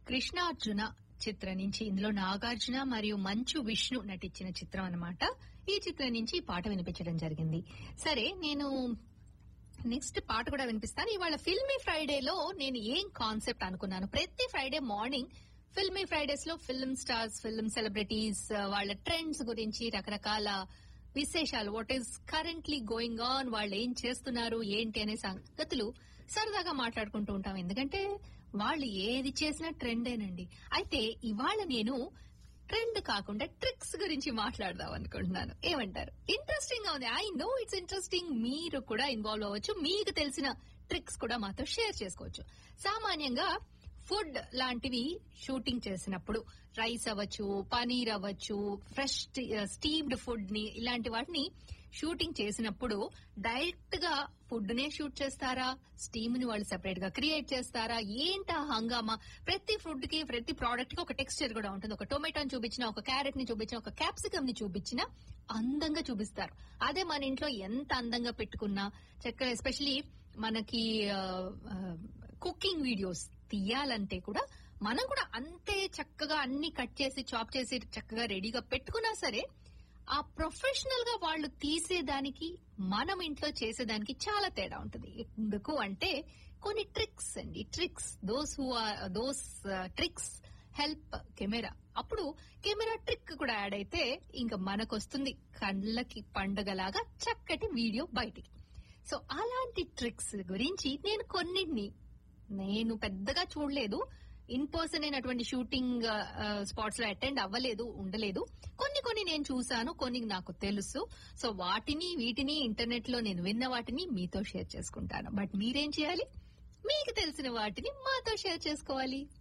కృష్ణార్జున చిత్రం నుంచి ఇందులో నాగార్జున మరియు మంచు విష్ణు నటించిన చిత్రం అన్నమాట ఈ చిత్రం నుంచి ఈ పాట వినిపించడం జరిగింది సరే నేను నెక్స్ట్ పాట కూడా వినిపిస్తాను ఇవాళ ఫిల్మీ ఫ్రైడేలో నేను ఏం కాన్సెప్ట్ అనుకున్నాను ప్రతి ఫ్రైడే మార్నింగ్ ఫిల్మీ ఫ్రైడేస్ లో ఫిల్మ్ స్టార్స్ ఫిల్మ్ సెలబ్రిటీస్ వాళ్ళ ట్రెండ్స్ గురించి రకరకాల విశేషాలు what is currently going on వాళ్ళు ఏం చేస్తున్నారు ఏంటి అనే సంగతులు సరదాగా మాట్లాడుకుంటూ ఉంటాం ఎందుకంటే వాళ్ళు ఏది చేసినా ట్రెండేనండి అయితే ఇవాళ నేను ట్రెండ్ కాకుండా ట్రిక్స్ గురించి మాట్లాడదాం అనుకుంటున్నాను ఏమంటారు ఇంట్రెస్టింగ్ గా ఉంది ఐ నో ఇట్స్ ఇంట్రెస్టింగ్ మీరు కూడా ఇన్వాల్వ్ అవ్వచ్చు మీకు తెలిసిన ట్రిక్స్ కూడా మాతో షేర్ చేసుకోవచ్చు సామాన్యంగా ఫుడ్ లాంటివి షూటింగ్ చేసినప్పుడు రైస్ అవ్వచ్చు పనీర్ అవ్వచ్చు ఫ్రెష్ స్టీమ్డ్ ఫుడ్ ని ఇలాంటి వాటిని షూటింగ్ చేసినప్పుడు డైరెక్ట్ గా ఫుడ్ నే షూట్ చేస్తారా స్టీమ్ ని వాళ్ళు సెపరేట్ గా క్రియేట్ చేస్తారా ఏంటా హంగామా ప్రతి ఫుడ్ కి ప్రతి ప్రోడక్ట్ కి ఒక టెక్స్చర్ కూడా ఉంటుంది ఒక టొమాటోని చూపించిన ఒక క్యారెట్ ని చూపించిన ఒక క్యాప్సికమ్ ని చూపించిన అందంగా చూపిస్తారు అదే మన ఇంట్లో ఎంత అందంగా పెట్టుకున్నా చక్కగా ఎస్పెషలీ మనకి కుకింగ్ వీడియోస్ తీయాలంటే కూడా మనం కూడా అంతే చక్కగా అన్ని కట్ చేసి చాప్ చేసి చక్కగా రెడీగా పెట్టుకున్నా సరే ఆ ప్రొఫెషనల్ గా వాళ్ళు తీసేదానికి మనం ఇంట్లో చేసేదానికి చాలా తేడా ఉంటుంది ఎందుకు అంటే కొన్ని ట్రిక్స్ అండి tricks those who are those tricks help camera అప్పుడు కెమెరా ట్రిక్ కూడా యాడ్ అయితే ఇంకా మనకు వస్తుంది కళ్ళకి పండగలాగా చక్కటి వీడియో బయటికి సో అలాంటి ట్రిక్స్ గురించి నేను కొన్నిటిని నేను పెద్దగా చూడలేదు ఇన్ పర్సన్ అయినటువంటి షూటింగ్ స్పాట్స్ లో అటెండ్ అవ్వలేదు ఉండలేదు కొన్ని కొన్ని నేను చూసాను కొన్ని నాకు తెలుసు సో వాటిని వీటిని ఇంటర్నెట్ లో నేను విన్న వాటిని మీతో షేర్ చేసుకుంటాను బట్ మీరేం చేయాలి మీకు తెలిసిన వాటిని మాతో షేర్ చేసుకోవాలి